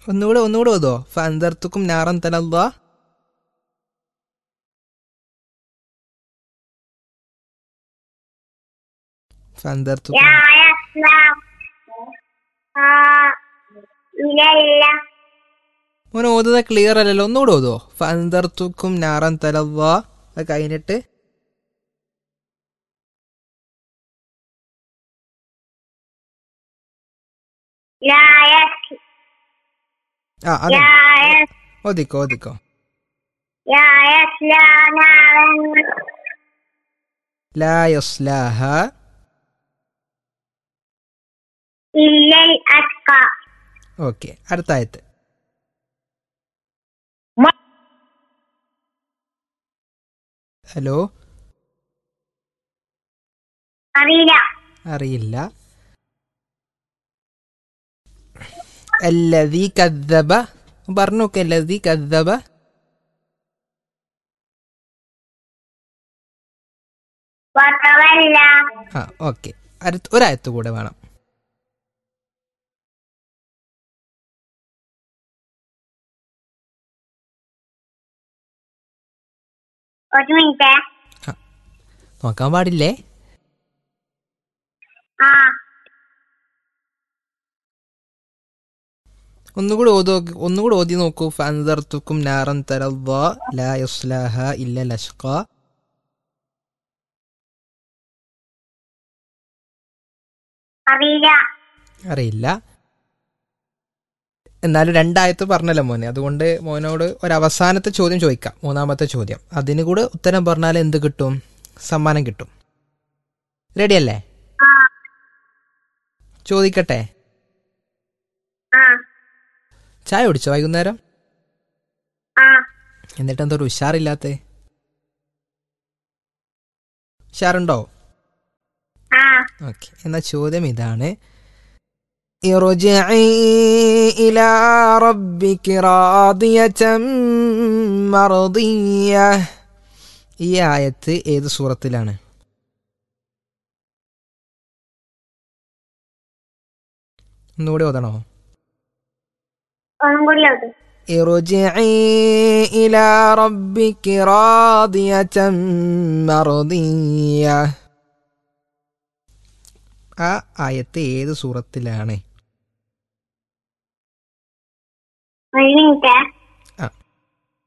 ഒന്നുകൂടെ ഒന്നുകൂടെ ഓതോ ഫന്തർത്തുക്കും നാറൻ തലല്ലാ ഫന്തർത്തുക്കും لا يصلى إلا الله മോനെ ഓതുന്നത് ക്ലിയർ അല്ലല്ലോ ഒന്നുകൂടെ ഓതോ ഫന്തർത്തുക്കും നാറൻ തലല്ലാ അത് കഴിഞ്ഞിട്ട് لا يصلى ആ അത് لا يصلى ഓദിക്കോ ഓദിക്കോ لا يصلى نارا ലാ യസ്ലാഹ إلا الأتقى ഓക്കെ അടുത്ത ആയത്ത് ഹലോ അറിയില്ല അറിയില്ല അല്ലതി കദ്ദബ പറഞ്ഞു നോക്കെ അല്ലതി കദ്ദബ وتولى ആ ഓക്കെ അടുത്ത ഒരായത്ത് കൂടെ വേണം ഒരു മിനിറ്റ് നോക്കാൻ പാടില്ലേ ആ ഒന്നുകൂടി ഓതി നോക്ക് ഒന്നുകൂടി ഓതി നോക്കൂ ഫൻദർത്തുക്കും നാറൻ തലല്ലാ ലാ യസ്ലാഹ ഇല്ല ലഷ്ക അറിയില്ല അറിയില്ല എന്നാലും രണ്ടായത്ത് പറഞ്ഞല്ലോ മോനെ അതുകൊണ്ട് മോനോട് ഒരു അവസാനത്തെ ചോദ്യം ചോദിക്കാം മൂന്നാമത്തെ ചോദ്യം അതിന് കൂടെ ഉത്തരം പറഞ്ഞാൽ എന്ത് കിട്ടും സമ്മാനം കിട്ടും റെഡിയല്ലേ ആ ചോദിക്കട്ടെ ആ ചായ കുടിച്ചോ വൈകുന്നേരം ആ എന്നിട്ട് എന്തോ ഒരു ഉഷാറില്ലാത്ത ഉഷാറുണ്ടോ ആ ഓക്കെ എന്ന ചോദ്യം ഇതാണ് ارجعي إلى ربك راضية مرضية ഈ ആയത്ത് ഏത് സൂറത്തിലാണ് ഒന്നുകൂടി ഓതണോ ഒന്നും കൂടി ഓതു ارجعي إلى ربك راضية مرضية ആ ആയത്ത് ഏത് സൂറത്തിലാണ് ഒരു മിനിറ്റ്